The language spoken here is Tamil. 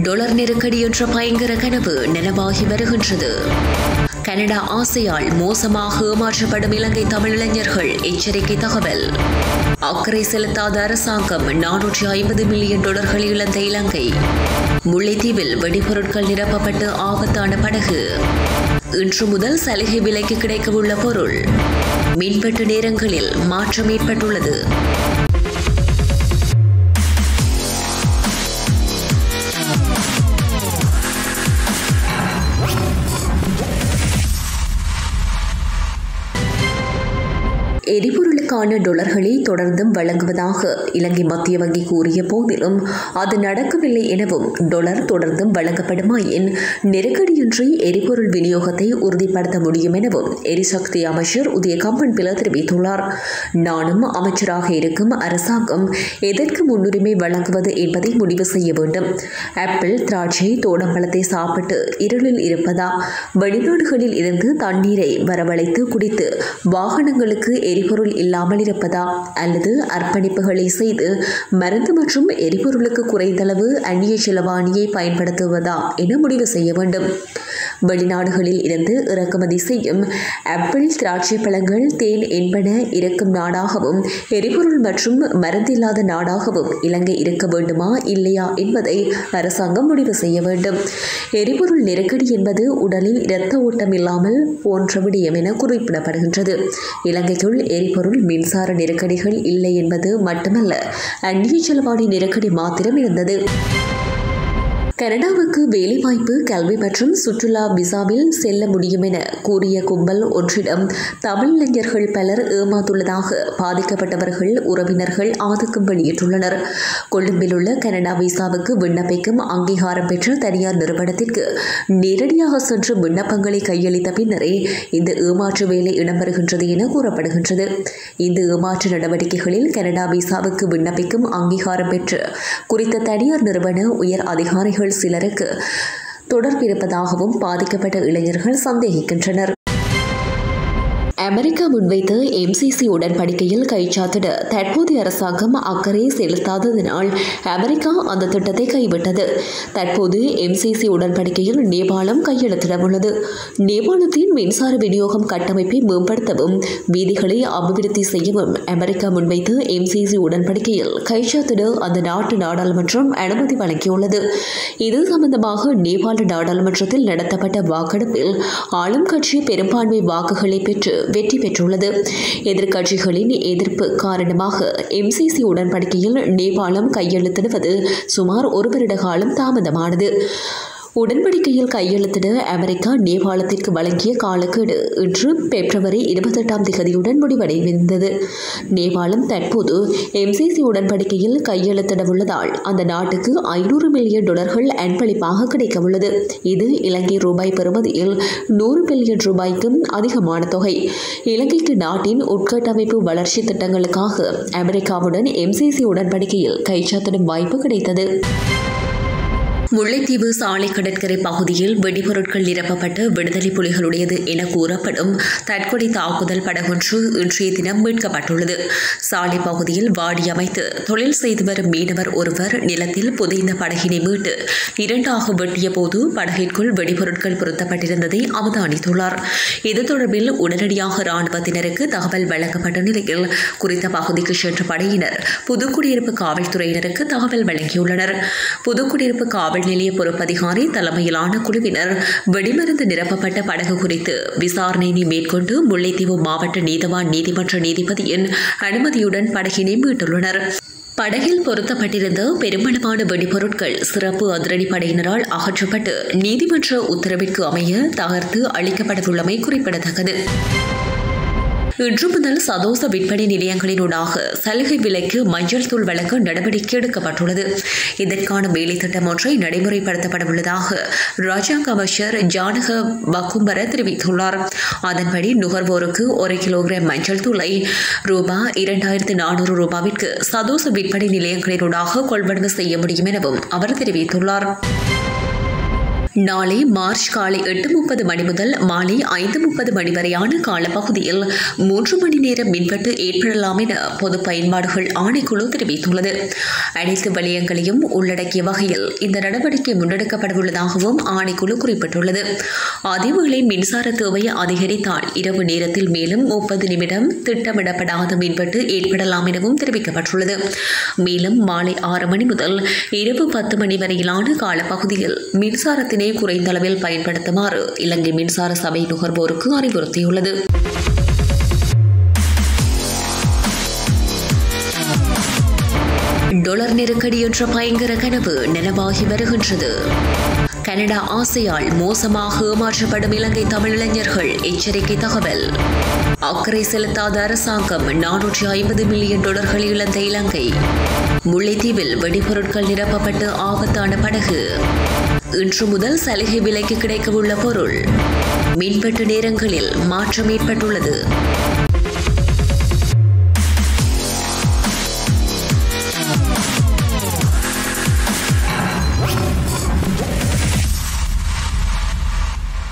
டொலர் நெருக்கடி என்ற பயங்கர கனவு நனவாகி வருகின்றது கனடா ஆசையால் மோசமாக ஏமாற்றப்படும் இலங்கை தமிழ் இளைஞர்கள் எச்சரிக்கை தகவல் அக்கறை செலுத்தாத அரசாங்கம் நானூற்றி ஐம்பது மில்லியன் டாலர்களை இழந்த இலங்கை முல்லைத்தீவில் வெடிபொருட்கள் நிரப்பப்பட்டு ஆபத்தான படகு இன்று முதல் சலுகை விலைக்கு கிடைக்கவுள்ள பொருள் மின்வெட்டு நேரங்களில் மாற்றம் ஏற்பட்டுள்ளது எரிபொருளுக்கான டொலர்களை தொடர்ந்தும் வழங்குவதாக இலங்கை மத்திய வங்கி கூறிய போதிலும் அது நடக்கவில்லை எனவும் டொலர் தொடர்ந்தும் வழங்கப்படுமாயின் நெருக்கடியின்றி எரிபொருள் விநியோகத்தை உறுதிப்படுத்த முடியும் எனவும் எரிசக்தி அமைச்சர் உதய கம்பன் பில தெரிவித்துள்ளார் நானும் அமைச்சராக இருக்கும் அரசாங்கம் எதற்கு முன்னுரிமை வழங்குவது என்பதை முடிவு செய்ய வேண்டும் ஆப்பிள் திராட்சை தோடம்பழத்தை சாப்பிட்டு இருளில் இருப்பதா வெளிநாடுகளில் இருந்து தண்ணீரை வரவழைத்து குடித்து வாகனங்களுக்கு எரிபொருள் இல்லாமல் இருப்பதா அல்லது அர்ப்பணிப்புகளை செய்து மருந்து மற்றும் எரிபொருளுக்கு குறைந்தளவு அந்நிய செலவாணியை பயன்படுத்துவதா என முடிவு செய்ய வேண்டும் வெளிநாடுகளில் இருந்து இறக்குமதி செய்யும் ஆப்பிள் திராட்சை பழங்கள் தேன் என்பன இருக்கும் நாடாகவும் எரிபொருள் மற்றும் மருந்தில்லாத நாடாகவும் இலங்கை இருக்க வேண்டுமா இல்லையா என்பதை அரசாங்கம் முடிவு செய்ய வேண்டும் எரிபொருள் நெருக்கடி என்பது உடலில் இரத்த ஓட்டம் இல்லாமல் போன்ற விடயம் என குறிப்பிடப்படுகின்றது இலங்கைக்குள் எரிபொருள் மின்சார நெருக்கடிகள் இல்லை என்பது மட்டுமல்ல அந்நிய செலவாணி நெருக்கடி மாத்திரம் இருந்தது கனடாவுக்கு வேலைவாய்ப்பு கல்வி மற்றும் சுற்றுலா விசாவில் செல்ல முடியும் என கூறிய கும்பல் ஒன்றிடம் தமிழ் இளைஞர்கள் பலர் ஏமாந்துள்ளதாக பாதிக்கப்பட்டவர்கள் உறவினர்கள் ஆதிக்கம் வெளியிட்டுள்ளனர் கொழும்பில் உள்ள கனடா விசாவுக்கு விண்ணப்பிக்கும் அங்கீகாரம் பெற்ற தனியார் நிறுவனத்திற்கு நேரடியாக சென்று விண்ணப்பங்களை கையளித்த பின்னரே இந்த ஏமாற்று வேலை இடம்பெறுகின்றது என கூறப்படுகின்றது இந்த ஏமாற்று நடவடிக்கைகளில் கனடா விசாவுக்கு விண்ணப்பிக்கும் அங்கீகாரம் பெற்று குறித்த தனியார் நிறுவன உயர் அதிகாரிகள் சிலருக்கு தொடர்பு இருப்பதாகவும் பாதிக்கப்பட்ட இளைஞர்கள் சந்தேகிக்கின்றனர் அமெரிக்கா முன்வைத்த எம்சிசி உடன்படிக்கையில் கைச்சாத்திட தற்போதைய அரசாங்கம் அக்கறை செலுத்தாததினால் அமெரிக்கா அந்த திட்டத்தை கைவிட்டது தற்போது எம்சிசி உடன்படிக்கையில் நேபாளம் கையெழுத்திட உள்ளது நேபாளத்தின் மின்சார விநியோகம் கட்டமைப்பை மேம்படுத்தவும் வீதிகளை அபிவிருத்தி செய்யவும் அமெரிக்கா முன்வைத்த எம்சிசி உடன்படிக்கையில் கைச்சாத்திட அந்த நாட்டு நாடாளுமன்றம் அனுமதி வழங்கியுள்ளது இது சம்பந்தமாக நேபாள நாடாளுமன்றத்தில் நடத்தப்பட்ட வாக்கெடுப்பில் ஆளும் கட்சி பெரும்பான்மை வாக்குகளை பெற்று வெற்றி பெற்றுள்ளது எதிர்க்கட்சிகளின் எதிர்ப்பு காரணமாக எம்சிசி உடன்படிக்கையில் நேபாளம் கையெழுத்திடுவது சுமார் ஒரு வருட காலம் தாமதமானது உடன்படிக்கையில் கையெழுத்திட அமெரிக்கா நேபாளத்திற்கு வழங்கிய காலக்கெடு இன்று பிப்ரவரி இருபத்தெட்டாம் திகதியுடன் முடிவடைந்திருந்தது நேபாளம் தற்போது எம்சிசி உடன்படிக்கையில் கையெழுத்திட உள்ளதால் அந்த நாட்டுக்கு ஐநூறு மில்லியன் டாலர்கள் அன்பளிப்பாக கிடைக்க உள்ளது இது இலங்கை ரூபாய் பெறுமதியில் நூறு பில்லியன் ரூபாய்க்கும் அதிகமான தொகை இலங்கைக்கு நாட்டின் உட்கட்டமைப்பு வளர்ச்சி திட்டங்களுக்காக அமெரிக்காவுடன் எம்சிசி உடன்படிக்கையில் கைச்சாத்திடும் வாய்ப்பு கிடைத்தது முல்லைத்தீவு சாலை கடற்கரை பகுதியில் வெடிபொருட்கள் நிரப்பப்பட்டு விடுதலை புலிகளுடையது என கூறப்படும் தற்கொலை தாக்குதல் படகொன்று இன்றைய தினம் மீட்கப்பட்டுள்ளது சாலை பகுதியில் வாடி அமைத்து தொழில் செய்து வரும் மீனவர் ஒருவர் நிலத்தில் புதைந்த படகினை மீட்டு இரண்டாக வெட்டிய போது படகிற்குள் வெடிபொருட்கள் பொருத்தப்பட்டிருந்ததை அவதானித்துள்ளார் இது தொடர்பில் உடனடியாக ராணுவத்தினருக்கு தகவல் வழங்கப்பட்ட நிலையில் குறித்த பகுதிக்கு சென்ற படையினர் புதுக்குடியிருப்பு காவல்துறையினருக்கு தகவல் வழங்கியுள்ளனர் புதுக்குடியிருப்பு காவல் காவல் நிலைய பொறுப்பதிகாரி தலைமையிலான குழுவினர் வெடிமருந்து நிரப்பப்பட்ட படகு குறித்து விசாரணையை மேற்கொண்டு முல்லைத்தீவு மாவட்ட நீதவான் நீதிமன்ற நீதிபதியின் அனுமதியுடன் படகினை மீட்டுள்ளனர் படகில் பொருத்தப்பட்டிருந்த பெருமளவான வெடிபொருட்கள் சிறப்பு அதிரடி படையினரால் அகற்றப்பட்டு நீதிமன்ற உத்தரவிற்கு அமைய தகர்த்து அளிக்கப்படவுள்ளமை குறிப்பிடத்தக்கது இன்று முதல் சதோச விற்பனை நிலையங்களினூடாக சலுகை விலைக்கு மஞ்சள் தூள் வழங்க நடவடிக்கை எடுக்கப்பட்டுள்ளது இதற்கான வேலை திட்டம் ஒன்றை நடைமுறைப்படுத்தப்பட உள்ளதாக ராஜாங்க அமைச்சர் ஜானக வக்கும்பர தெரிவித்துள்ளார் அதன்படி நுகர்வோருக்கு ஒரு கிலோகிராம் மஞ்சள் தூளை ரூபாய் இரண்டாயிரத்து நானூறு ரூபாவிற்கு சதோச விற்பனை நிலையங்களினூடாக கொள்வனவு செய்ய முடியும் எனவும் அவர் தெரிவித்துள்ளார் நாளை மார்ச் காலை எட்டு முப்பது மணி முதல் மாலை ஐந்து முப்பது மணி வரையான காலப்பகுதியில் மூன்று மணி நேரம் மின்வெட்டு ஏற்படலாம் என பொது பயன்பாடுகள் ஆணைக்குழு தெரிவித்துள்ளது அனைத்து வலயங்களையும் உள்ளடக்கிய வகையில் இந்த நடவடிக்கை முன்னெடுக்கப்படவுள்ளதாகவும் ஆணைக்குழு குறிப்பிட்டுள்ளது அதேவேளை மின்சார தேவை அதிகரித்தால் இரவு நேரத்தில் மேலும் முப்பது நிமிடம் திட்டமிடப்படாத மின்வெட்டு ஏற்படலாம் எனவும் தெரிவிக்கப்பட்டுள்ளது மேலும் மாலை ஆறு மணி முதல் இரவு பத்து மணி வரையிலான காலப்பகுதியில் மின்சாரத்தினை குறைந்த அளவில் பயன்படுத்துமாறு இலங்கை மின்சார சபை நுகர்வோருக்கு அறிவுறுத்தியுள்ளது டொலர் நெருக்கடி என்ற பயங்கர கனவு நனவாகி வருகின்றது கனடா ஆசையால் மோசமாக ஏமாற்றப்படும் இலங்கை தமிழ் இளைஞர்கள் எச்சரிக்கை தகவல் அக்கறை செலுத்தாத அரசாங்கம் நானூற்றி ஐம்பது மில்லியன் டாலர்கள் இழந்த இலங்கை முல்லைத்தீவில் வெடிபொருட்கள் நிரப்பப்பட்டு ஆபத்தான படகு இன்று முதல் சலுகை விலைக்கு கிடைக்கவுள்ள பொருள் மின்வெட்டு நேரங்களில் மாற்றம் ஏற்பட்டுள்ளது